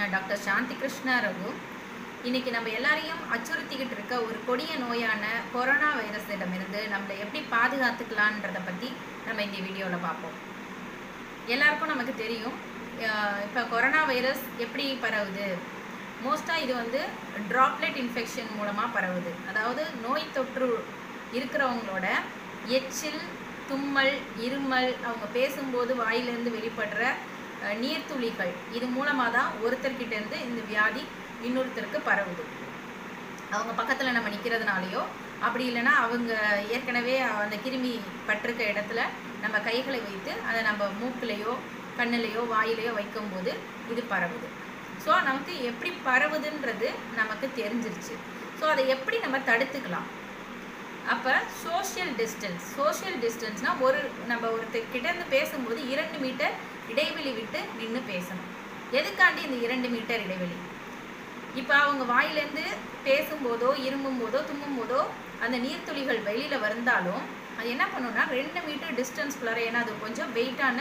doctor சாந்தி கிருஷ்ணா ரகு இன்னைக்கு நம்ம எல்லாரையும் அச்சுறுத்திக்கிட்டு இருக்க ஒரு கொடிய நோயான கொரோனா வைரஸிடமிருந்து நம்மளை எப்படி பாதுகாத்துக்கலான்றதை பற்றி நம்ம இந்த வீடியோவில் பார்ப்போம் எல்லாருக்கும் நமக்கு தெரியும் இப்போ கொரோனா வைரஸ் எப்படி பரவுது மோஸ்ட்டாக இது வந்து ட்ராப்லெட் இன்ஃபெக்ஷன் மூலமாக பரவுது அதாவது நோய் தொற்று இருக்கிறவங்களோட எச்சில் தும்மல் இருமல் அவங்க பேசும்போது வாயிலிருந்து வெளிப்படுற அஹ், நீர்த்துளிகள் இது மூலமாக தான் ஒருத்தர்கிட்ட இருந்து இந்த வியாதி இன்னொருத்தருக்கு பரவுது அவங்க பக்கத்தில் நம்ம நிற்கிறதுனாலையோ அப்படி இல்லைன்னா அவங்க ஏற்கனவே அந்த கிருமி பட்டிருக்க இடத்துல நம்ம கைகளை வைத்து அதை நம்ம மூக்குலேயோ கண்ணுலேயோ வாயிலையோ வைக்கும்போது இது பரவுது ஸோ நமக்கு எப்படி பரவுதுன்றது நமக்கு தெரிஞ்சிருச்சு ஸோ அதை எப்படி நம்ம தடுத்துக்கலாம் அப்போ சோஷியல் டிஸ்டன்ஸ் சோஷியல் டிஸ்டன்ஸ்னால் ஒரு நம்ம ஒருத்தர் கிட்ட இருந்து பேசும்போது இரண்டு மீட்டர் இடைவெளி விட்டு நின்று பேசணும் எதுக்காண்டி இந்த இரண்டு மீட்டர் இடைவெளி இப்போ அவங்க வாயிலேருந்து பேசும்போதோ இருமும் போதோ தும்மும் போதோ அந்த நீர்த்துளிகள் வெளியில் வந்தாலும் அது என்ன பண்ணுன்னா ரெண்டு மீட்டர் டிஸ்டன்ஸ்குள்ளார ஏன்னா அது கொஞ்சம் வெயிட்டான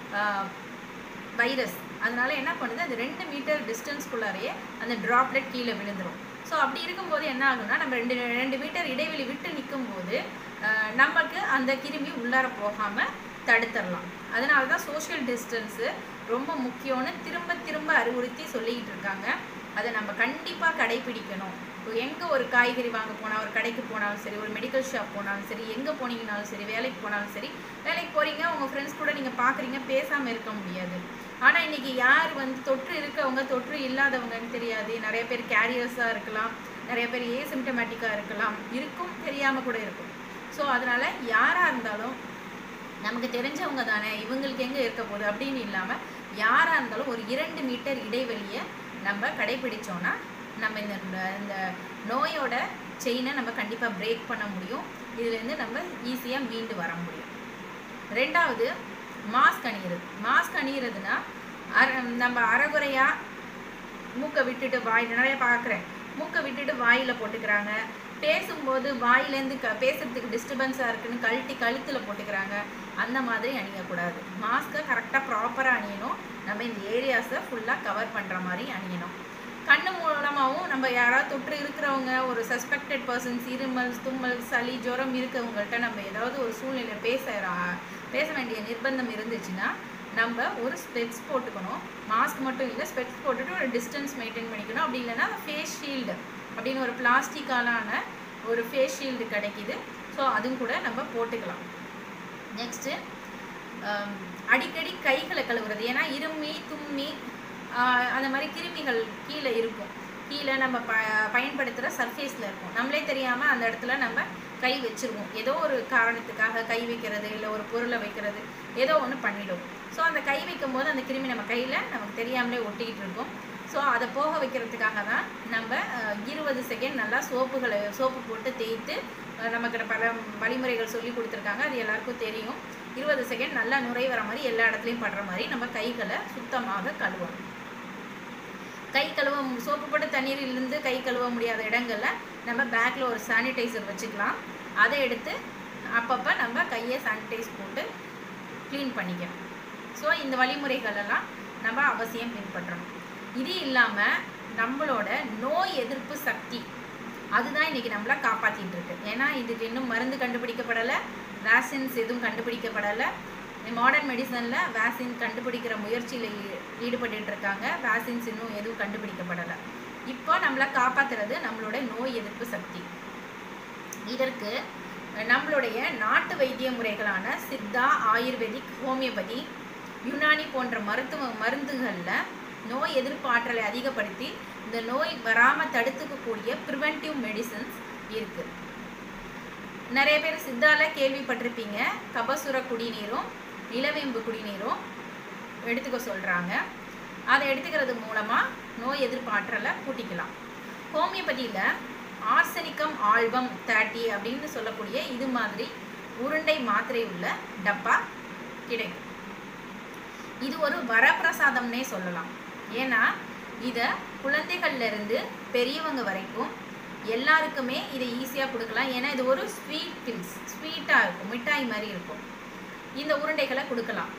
வைரஸ் அதனால என்ன பண்ணுது அது ரெண்டு மீட்டர் டிஸ்டன்ஸ்குள்ளாரையே அந்த ட்ராப்லெட் கீழே விழுந்துரும் ஸோ அப்படி இருக்கும்போது என்ன ஆகும்னா நம்ம ரெண்டு ரெண்டு மீட்டர் இடைவெளி விட்டு நிற்கும்போது நமக்கு அந்த கிருமி உள்ளார போகாமல் தடுத்துடலாம் அதனால தான் சோஷியல் டிஸ்டன்ஸு ரொம்ப முக்கியம்னு திரும்ப திரும்ப அறிவுறுத்தி சொல்லிக்கிட்டு இருக்காங்க அதை நம்ம கண்டிப்பாக கடைபிடிக்கணும் இப்போ எங்கே ஒரு காய்கறி வாங்க போனால் ஒரு கடைக்கு போனாலும் சரி ஒரு மெடிக்கல் ஷாப் போனாலும் சரி எங்கே போனீங்கனாலும் சரி வேலைக்கு போனாலும் சரி வேலைக்கு போகிறீங்க உங்கள் ஃப்ரெண்ட்ஸ் கூட நீங்கள் பார்க்குறீங்க பேசாமல் இருக்க முடியாது ஆனால் இன்றைக்கி யார் வந்து தொற்று இருக்கவங்க தொற்று இல்லாதவங்கன்னு தெரியாது நிறைய பேர் கேரியர்ஸாக இருக்கலாம் நிறைய பேர் ஏசிம்டமேட்டிக்காக இருக்கலாம் இருக்கும் தெரியாமல் கூட இருக்கும் ஸோ அதனால் யாராக இருந்தாலும் நமக்கு தெரிஞ்சவங்க தானே இவங்களுக்கு எங்கே இருக்க போகுது அப்படின்னு இல்லாமல் யாராக இருந்தாலும் ஒரு இரண்டு மீட்டர் இடைவெளியை நம்ம கடைபிடிச்சோன்னா நம்ம இந்த இந்த நோயோட செயினை நம்ம கண்டிப்பாக பிரேக் பண்ண முடியும் இதுலேருந்து நம்ம ஈஸியாக மீண்டு வர முடியும் ரெண்டாவது மாஸ்க் அணியிறது மாஸ்க் அணியிறதுனா அர நம்ம அறகுறையாக மூக்கை விட்டுட்டு வாய் நிறைய பார்க்குறேன் மூக்கை விட்டுட்டு வாயில் போட்டுக்கிறாங்க பேசும்போது வாயிலேருந்து க பேசுறதுக்கு டிஸ்டர்பன்ஸாக இருக்குன்னு கழட்டி கழுத்தில் போட்டுக்கிறாங்க அந்த மாதிரி அணியக்கூடாது மாஸ்க்கை கரெக்டாக ப்ராப்பராக அணியணும் நம்ம இந்த ஏரியாஸை ஃபுல்லாக கவர் பண்ணுற மாதிரி அணியணும் கண்ணு மூலமாகவும் நம்ம யாராவது தொற்று இருக்கிறவங்க ஒரு சஸ்பெக்டட் பர்சன்ஸ் இருமல் தும்மல் சளி ஜுரம் இருக்கவங்கள்ட்ட நம்ம ஏதாவது ஒரு சூழ்நிலை பேச பேச வேண்டிய நிர்பந்தம் இருந்துச்சுன்னா நம்ம ஒரு ஸ்பெட்ஸ் போட்டுக்கணும் மாஸ்க் மட்டும் இல்லை ஸ்பெட்ஸ் போட்டுட்டு ஒரு டிஸ்டன்ஸ் மெயின்டைன் பண்ணிக்கணும் அப்படி இல்லைன்னா ஃபேஸ் ஷீல்டு அப்படின்னு ஒரு பிளாஸ்டிக்காலான ஒரு ஃபேஸ் ஷீல்டு கிடைக்கிது ஸோ அதுவும் கூட நம்ம போட்டுக்கலாம் நெக்ஸ்ட்டு அடிக்கடி கைகளை கழுவுறது ஏன்னா இருமி தும்மி அந்த மாதிரி கிருமிகள் கீழே இருக்கும் கீழே நம்ம ப பயன்படுத்துகிற சர்ஃபேஸில் இருக்கும் நம்மளே தெரியாமல் அந்த இடத்துல நம்ம கை வச்சுருவோம் ஏதோ ஒரு காரணத்துக்காக கை வைக்கிறது இல்லை ஒரு பொருளை வைக்கிறது ஏதோ ஒன்று பண்ணிடும் ஸோ அந்த கை வைக்கும் போது அந்த கிருமி நம்ம கையில் நமக்கு தெரியாமலே ஒட்டிக்கிட்டு இருக்கும் ஸோ அதை போக வைக்கிறதுக்காக தான் நம்ம இருபது செகண்ட் நல்லா சோப்புகளை சோப்பு போட்டு தேய்த்து நமக்கு பல வழிமுறைகள் சொல்லி கொடுத்துருக்காங்க அது எல்லாருக்கும் தெரியும் இருபது செகண்ட் நல்லா நுரை வர மாதிரி எல்லா இடத்துலையும் படுற மாதிரி நம்ம கைகளை சுத்தமாக கழுவணும் கை கழுவ சோப்பு போட்டு தண்ணீரிலிருந்து கை கழுவ முடியாத இடங்களில் நம்ம பேக்கில் ஒரு சானிடைசர் வச்சுக்கலாம் அதை எடுத்து அப்பப்போ நம்ம கையை சானிடைஸ் போட்டு க்ளீன் பண்ணிக்கணும் ஸோ இந்த வழிமுறைகளெல்லாம் நம்ம அவசியம் பின்பற்றணும் இது இல்லாமல் நம்மளோட நோய் எதிர்ப்பு சக்தி அதுதான் இன்றைக்கி நம்மளை காப்பாற்றிட்டு இருக்கு ஏன்னா இதுக்கு இன்னும் மருந்து கண்டுபிடிக்கப்படலை வேக்சின்ஸ் எதுவும் கண்டுபிடிக்கப்படலை மாடர்ன் மெடிசனில் வேக்சின் கண்டுபிடிக்கிற முயற்சியில் ஈடுபட்டு இருக்காங்க வேக்சின்ஸ் இன்னும் எதுவும் கண்டுபிடிக்கப்படலை இப்போ நம்மளை காப்பாற்றுறது நம்மளோட நோய் எதிர்ப்பு சக்தி இதற்கு நம்மளுடைய நாட்டு வைத்திய முறைகளான சித்தா ஆயுர்வேதிக் ஹோமியோபதி யுனானி போன்ற மருத்துவ மருந்துகளில் நோய் எதிர்ப்பு ஆற்றலை அதிகப்படுத்தி இந்த நோய் வராமல் தடுத்துக்கக்கூடிய ப்ரிவென்டிவ் மெடிசன்ஸ் இருக்குது நிறைய பேர் சித்தால கேள்விப்பட்டிருப்பீங்க கபசுர குடிநீரும் நிலவேம்பு குடிநீரும் எடுத்துக்க சொல்கிறாங்க அதை எடுத்துக்கிறது மூலமாக நோய் எதிர்ப்பு ஆற்றலை கூட்டிக்கலாம் ஹோமியோபதியில் ஆர்சனிக்கம் ஆல்பம் தேர்ட்டி அப்படின்னு சொல்லக்கூடிய இது மாதிரி உருண்டை மாத்திரை உள்ள டப்பா கிடைக்கும் இது ஒரு வரப்பிரசாதம்னே சொல்லலாம் ஏன்னா இதை குழந்தைகள்லேருந்து பெரியவங்க வரைக்கும் எல்லாருக்குமே இதை ஈஸியாக கொடுக்கலாம் ஏன்னா இது ஒரு ஸ்வீட் பில்ஸ் ஸ்வீட்டாக இருக்கும் மிட்டாய் மாதிரி இருக்கும் இந்த உருண்டைகளை கொடுக்கலாம்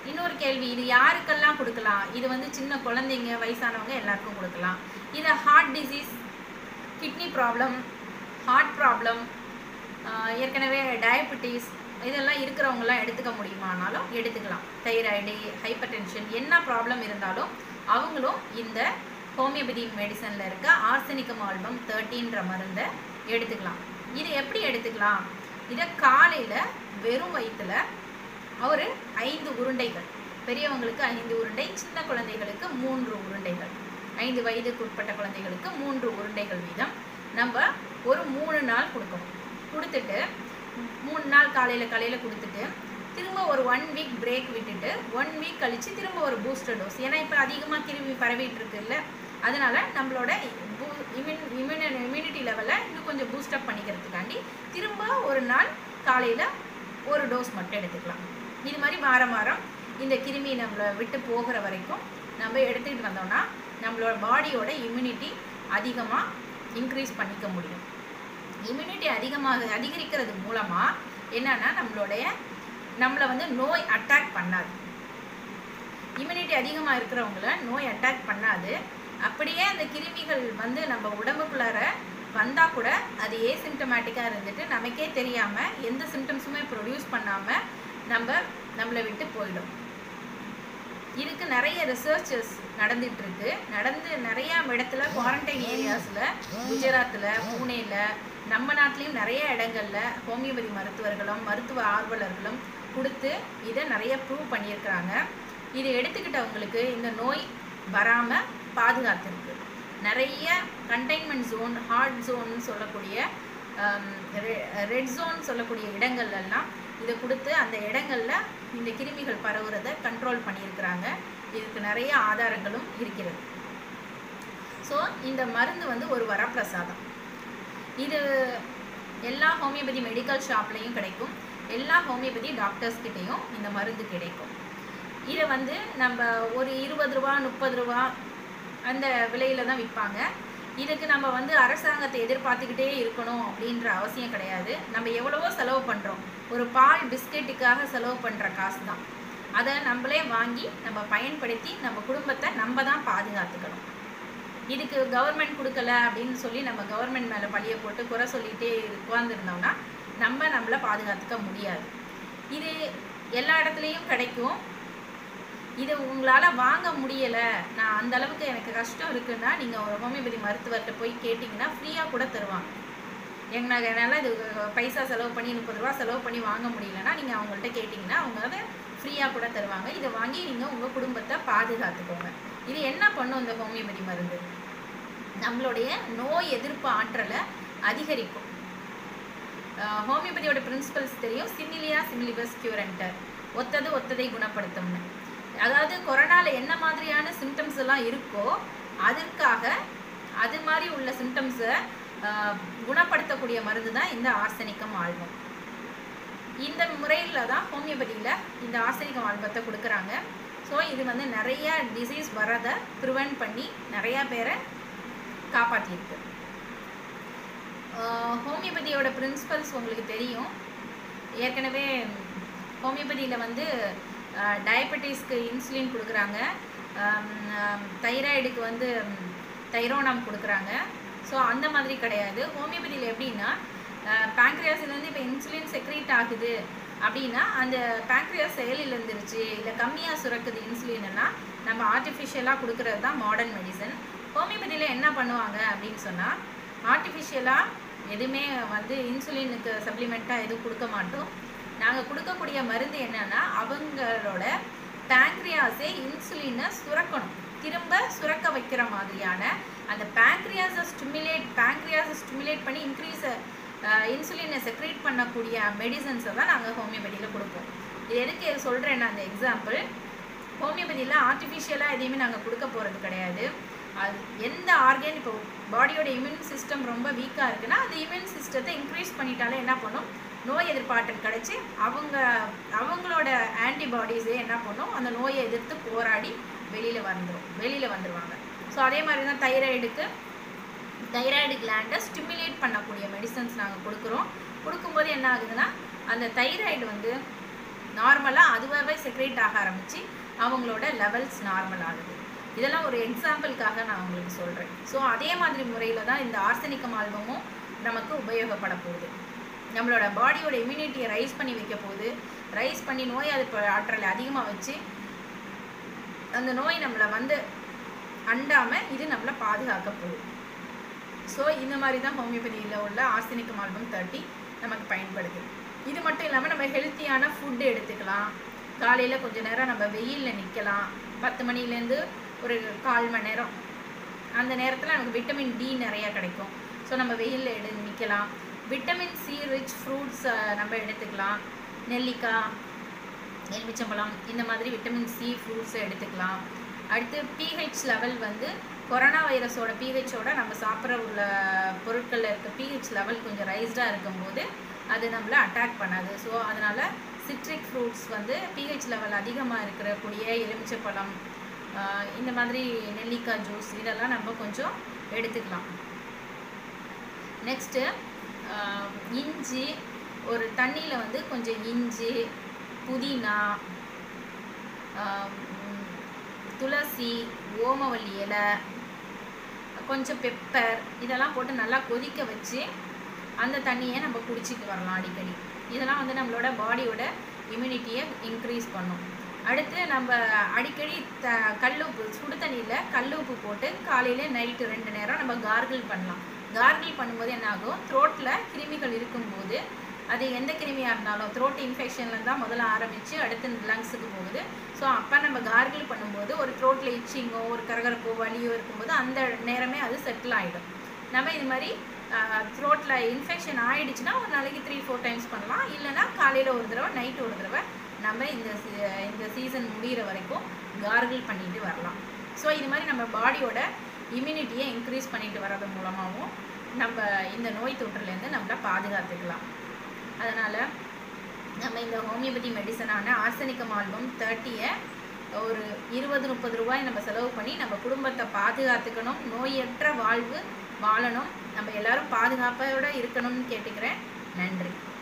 இன்னொரு கேள்வி இது யாருக்கெல்லாம் கொடுக்கலாம் இது வந்து சின்ன குழந்தைங்க வயசானவங்க எல்லாருக்கும் கொடுக்கலாம் இதை heart disease kidney problem heart problem ஏற்கனவே டயபெட்டிஸ் இதெல்லாம் இருக்கிறவங்கலாம் எடுத்துக்க முடியுமானாலும் எடுத்துக்கலாம் தைராய்டு ஹைப்பர் டென்ஷன் என்ன ப்ராப்ளம் இருந்தாலும் அவங்களும் இந்த ஹோமியோபதி மெடிசனில் இருக்க ஆர்சனிக்கம் ஆல்பம் தேர்ட்டின்ற மருந்தை எடுத்துக்கலாம் இது எப்படி எடுத்துக்கலாம் இதை காலையில் வெறும் வயிற்றுல ஒரு ஐந்து உருண்டைகள் பெரியவங்களுக்கு ஐந்து உருண்டை சின்ன குழந்தைகளுக்கு மூன்று உருண்டைகள் ஐந்து வயதுக்கு உட்பட்ட குழந்தைகளுக்கு மூன்று உருண்டைகள் வீதம் நம்ம ஒரு மூணு நாள் கொடுக்கணும் கொடுத்துட்டு மூணு நாள் காலையில் காலையில் கொடுத்துட்டு திரும்ப ஒரு ஒன் வீக் பிரேக் விட்டுட்டு ஒன் வீக் கழித்து திரும்ப ஒரு பூஸ்டர் டோஸ் ஏன்னா இப்போ அதிகமாக கிருமி பரவிட்டு இருக்குல்ல அதனால நம்மளோட இம்யூன் இம்யூன இம்யூனிட்டி லெவலை இன்னும் கொஞ்சம் பூஸ்டப் பண்ணிக்கிறதுக்காண்டி திரும்ப ஒரு நாள் காலையில் ஒரு டோஸ் மட்டும் எடுத்துக்கலாம் இது மாதிரி வாரம் வாரம் இந்த கிருமி நம்மளை விட்டு போகிற வரைக்கும் நம்ம எடுத்துக்கிட்டு வந்தோம்னா நம்மளோட பாடியோட இம்யூனிட்டி அதிகமாக இன்க்ரீஸ் பண்ணிக்க முடியும் இம்யூனிட்டி அதிகமாக அதிகரிக்கிறது மூலமாக என்னன்னா நம்மளுடைய நம்மளை வந்து நோய் அட்டாக் பண்ணாது இம்யூனிட்டி அதிகமாக இருக்கிறவங்கள நோய் அட்டாக் பண்ணாது அப்படியே அந்த கிருமிகள் வந்து நம்ம உடம்புக்குள்ளார வந்தால் கூட அது ஏசிம்டமேட்டிக்காக இருந்துட்டு நமக்கே தெரியாமல் எந்த சிம்டம்ஸுமே ப்ரொடியூஸ் பண்ணாமல் நம்ம நம்மளை விட்டு போயிடும் இதுக்கு நிறைய ரிசர்ச்சஸ் நடந்துட்டு இருக்கு நடந்து நிறைய இடத்துல குவாரண்டைன் ஏரியாஸில் குஜராத்தில் பூனேல நம்ம நாட்டிலையும் நிறைய இடங்கள்ல ஹோமியோபதி மருத்துவர்களும் மருத்துவ ஆர்வலர்களும் கொடுத்து இதை நிறைய ப்ரூவ் பண்ணியிருக்கிறாங்க இது எடுத்துக்கிட்டவங்களுக்கு இந்த நோய் வராமல் பாதுகாத்துருக்கு நிறைய கண்டெய்ன்மெண்ட் ஜோன் ஹார்ட் ஜோன் சொல்லக்கூடிய ரெட் ஜோன் சொல்லக்கூடிய இடங்கள்லாம் இதை கொடுத்து அந்த இடங்கள்ல இந்த கிருமிகள் பரவுறதை கண்ட்ரோல் பண்ணியிருக்கிறாங்க இதுக்கு நிறைய ஆதாரங்களும் இருக்கிறது ஸோ இந்த மருந்து வந்து ஒரு வரப்பிரசாதம் இது எல்லா ஹோமியோபதி மெடிக்கல் ஷாப்லேயும் கிடைக்கும் எல்லா ஹோமியோபதி டாக்டர்ஸ் கிட்டேயும் இந்த மருந்து கிடைக்கும் இதை வந்து நம்ம ஒரு இருபது ரூபா முப்பது ரூபா அந்த விலையில தான் விற்பாங்க இதுக்கு நம்ம வந்து அரசாங்கத்தை எதிர்பார்த்துக்கிட்டே இருக்கணும் அப்படின்ற அவசியம் கிடையாது நம்ம எவ்வளவோ செலவு பண்ணுறோம் ஒரு பால் பிஸ்கெட்டுக்காக செலவு பண்ணுற காசு தான் அதை நம்மளே வாங்கி நம்ம பயன்படுத்தி நம்ம குடும்பத்தை நம்ம தான் பாதுகாத்துக்கணும் இதுக்கு கவர்மெண்ட் கொடுக்கல அப்படின்னு சொல்லி நம்ம கவர்மெண்ட் மேலே பழிய போட்டு குறை சொல்லிகிட்டே உட்காந்துருந்தோம்னா நம்ம நம்மளை பாதுகாத்துக்க முடியாது இது எல்லா இடத்துலையும் கிடைக்கும் இது உங்களால் வாங்க முடியலை நான் அந்த அளவுக்கு எனக்கு கஷ்டம் இருக்குன்னா நீங்கள் ஒரு ஹோமியோபதி மருத்துவர்கிட்ட போய் கேட்டிங்கன்னா ஃப்ரீயாக கூட தருவாங்க எங்க என்னால் இது பைசா செலவு பண்ணி முப்பது ரூபா செலவு பண்ணி வாங்க முடியலன்னா நீங்கள் அவங்கள்ட்ட கேட்டிங்கன்னா அவங்க அதை ஃப்ரீயாக கூட தருவாங்க இதை வாங்கி நீங்கள் உங்கள் குடும்பத்தை பாதுகாத்துக்கோங்க இது என்ன பண்ணும் இந்த ஹோமியோபதி மருந்து நம்மளுடைய நோய் எதிர்ப்பு ஆற்றலை அதிகரிக்கும் ஹோமியோபதியோட பிரின்சிபல்ஸ் தெரியும் சிமிலியா சிமிலிபஸ் கியூரண்டர் ஒத்தது ஒத்ததை குணப்படுத்தும்னு அதாவது கொரோனாவில் என்ன மாதிரியான சிம்டம்ஸ் எல்லாம் இருக்கோ அதற்காக அது மாதிரி உள்ள சிம்டம்ஸை குணப்படுத்தக்கூடிய மருந்து தான் இந்த ஆர்சனிக்கம் ஆல்பம் இந்த முறையில் தான் ஹோமியோபதியில் இந்த ஆர்சனிக்கம் ஆல்பத்தை கொடுக்குறாங்க ஸோ இது வந்து நிறைய டிசீஸ் வரதை ப்ரிவென்ட் பண்ணி நிறையா பேரை காப்பாற்றியிருக்கு ஹோமியோபதியோட பிரின்சிபல்ஸ் உங்களுக்கு தெரியும் ஏற்கனவே ஹோமியோபதியில் வந்து டயபெட்டிஸ்க்கு இன்சுலின் கொடுக்குறாங்க தைராய்டுக்கு வந்து தைரோனம் கொடுக்குறாங்க ஸோ அந்த மாதிரி கிடையாது ஹோமியோபதியில் எப்படின்னா பேங்க்ரியாஸ்லேருந்து இப்போ இன்சுலின் செக்ரேட் ஆகுது அப்படின்னா அந்த பேங்க்ரியாஸ் செயலில் இருந்துருச்சு இல்லை கம்மியாக சுரக்குது இன்சுலின்னா நம்ம ஆர்டிஃபிஷியலாக கொடுக்குறது தான் மாடர்ன் மெடிசன் ஹோமியோபதியில் என்ன பண்ணுவாங்க அப்படின்னு சொன்னால் ஆர்டிஃபிஷியலாக எதுவுமே வந்து இன்சுலினுக்கு சப்ளிமெண்ட்டாக எதுவும் கொடுக்க மாட்டோம் நாங்கள் கொடுக்கக்கூடிய மருந்து என்னன்னா அவங்களோட பேங்க்ரியாஸே இன்சுலினை சுரக்கணும் திரும்ப சுரக்க வைக்கிற மாதிரியான அந்த பேங்க்ரியாஸை ஸ்டிமுலேட் பேங்க்ரியாஸை ஸ்டிமுலேட் பண்ணி இன்க்ரீஸ் இன்சுலினை செக்ரேட் பண்ணக்கூடிய மெடிசன்ஸை தான் நாங்கள் ஹோமியோபதியில் கொடுப்போம் இது எதுக்கு சொல்கிறேன்னா அந்த எக்ஸாம்பிள் ஹோமியோபதியில் ஆர்டிஃபிஷியலாக எதையுமே நாங்கள் கொடுக்க போகிறது கிடையாது அது எந்த ஆர்கன் இப்போ பாடியோட இம்யூன் சிஸ்டம் ரொம்ப வீக்காக இருக்குன்னா அந்த இம்யூன் சிஸ்டத்தை இன்க்ரீஸ் பண்ணிட்டாலே என்ன பண்ணும் நோய் எதிர்ப்பாற்றல் கிடச்சி அவங்க அவங்களோட ஆன்டிபாடிஸே என்ன பண்ணும் அந்த நோயை எதிர்த்து போராடி வெளியில் வந்துடும் வெளியில் வந்துடுவாங்க ஸோ அதே மாதிரி தான் தைராய்டுக்கு தைராய்டு கிளாண்டை ஸ்டிமுலேட் பண்ணக்கூடிய மெடிசன்ஸ் நாங்கள் கொடுக்குறோம் கொடுக்கும்போது என்ன ஆகுதுன்னா அந்த தைராய்டு வந்து நார்மலாக அதுவாகவே செக்ரேட் ஆக ஆரம்பித்து அவங்களோட லெவல்ஸ் நார்மல் ஆகுது இதெல்லாம் ஒரு எக்ஸாம்பிளுக்காக நான் உங்களுக்கு சொல்கிறேன் ஸோ அதே மாதிரி முறையில் தான் இந்த ஆர்சனிக்கம் ஆல்பமும் நமக்கு உபயோகப்பட போகுது நம்மளோட பாடியோட இம்யூனிட்டியை ரைஸ் பண்ணி வைக்க போகுது ரைஸ் பண்ணி நோய் அது ஆற்றலை அதிகமாக வச்சு அந்த நோய் நம்மளை வந்து அண்டாமல் இது நம்மளை பாதுகாக்க போகுது ஸோ இந்த மாதிரி தான் ஹோமியோபதியில் உள்ள ஆர்சனிக்கம் ஆல்பம் தேர்ட்டி நமக்கு பயன்படுது இது மட்டும் இல்லாமல் நம்ம ஹெல்த்தியான ஃபுட்டு எடுத்துக்கலாம் காலையில் கொஞ்ச நேரம் நம்ம வெயிலில் நிற்கலாம் பத்து மணிலேருந்து ஒரு கால் மணி நேரம் அந்த நேரத்தில் நமக்கு விட்டமின் டி நிறையா கிடைக்கும் ஸோ நம்ம வெயிலில் எடு நிற்கலாம் விட்டமின் சி ரிச் ஃப்ரூட்ஸ் நம்ம எடுத்துக்கலாம் நெல்லிக்காய் எலுமிச்சம்பழம் இந்த மாதிரி விட்டமின் சி ஃப்ரூட்ஸை எடுத்துக்கலாம் அடுத்து பிஹெச் லெவல் வந்து கொரோனா வைரஸோட பிஹெச்சோட நம்ம சாப்பிட்ற உள்ள பொருட்களில் இருக்க பிஹெச் லெவல் கொஞ்சம் ரைஸ்டாக இருக்கும்போது அது நம்மளை அட்டாக் பண்ணாது ஸோ அதனால் சிட்ரிக் ஃப்ரூட்ஸ் வந்து பிஹெச் லெவல் அதிகமாக இருக்கக்கூடிய எலுமிச்சப்பழம் ஆஹ் இந்த மாதிரி நெல்லிக்காய் ஜூஸ் இதெல்லாம் நம்ம கொஞ்சம் எடுத்துக்கலாம் நெக்ஸ்ட்டு இஞ்சி ஒரு தண்ணியில் வந்து கொஞ்சம் இஞ்சி புதினா ஆஹ் உம், துளசி ஓமவல்லி இலை கொஞ்சம் பெப்பர் இதெல்லாம் போட்டு நல்லா கொதிக்க வச்சு அந்த தண்ணியை நம்ம குடிச்சிட்டு வரலாம் அடிக்கடி இதெல்லாம் வந்து நம்மளோட பாடியோட இம்யூனிட்டியை இன்க்ரீஸ் பண்ணும் அடுத்து நம்ம அடிக்கடி த கல்லுப்பு சுடு தண்ணியில் கல்லுப்பு போட்டு காலையில் நைட்டு ரெண்டு நேரம் நம்ம கார்கிள் பண்ணலாம் கார்கிள் பண்ணும்போது என்ன ஆகும் த்ரோட்டில் கிருமிகள் இருக்கும்போது அது எந்த கிருமியாக இருந்தாலும் த்ரோட் இன்ஃபெக்ஷனில் தான் முதல்ல ஆரம்பித்து அடுத்து லங்ஸுக்கு போகுது ஸோ அப்போ நம்ம கார்கிள் பண்ணும்போது ஒரு த்ரோட்டில் இச்சிங்கோ ஒரு கரகரப்போ வலியோ இருக்கும்போது அந்த நேரமே அது செட்டில் ஆகிடும் நம்ம இது மாதிரி த்ரோட்டில் இன்ஃபெக்ஷன் ஆயிடுச்சுன்னா ஒரு நாளைக்கு த்ரீ ஃபோர் டைம்ஸ் பண்ணலாம் இல்லைன்னா காலையில் ஒரு தடவை நைட்டு ஒரு தடவை நம்ம இந்த சீ- இந்த சீசன் முடிகிற வரைக்கும் கார்கிள் பண்ணிட்டு வரலாம் ஸோ இது மாதிரி நம்ம பாடியோட இம்யூனிட்டியை இன்க்ரீஸ் பண்ணிட்டு வர்றது மூலமாகவும் நம்ம இந்த நோய் தொற்றுலேருந்து நம்மளை பாதுகாத்துக்கலாம் அதனால் நம்ம இந்த ஹோமியோபதி மெடிசனான ஆர்சனிக்கம் ஆல்பம் தேர்ட்டியை ஒரு இருபது முப்பது ரூபாய் நம்ம செலவு பண்ணி நம்ம குடும்பத்தை பாதுகாத்துக்கணும் நோயற்ற வாழ்வு வாழணும் நம்ம எல்லாரும் பாதுகாப்போட இருக்கணும்னு கேட்டுக்கிறேன் நன்றி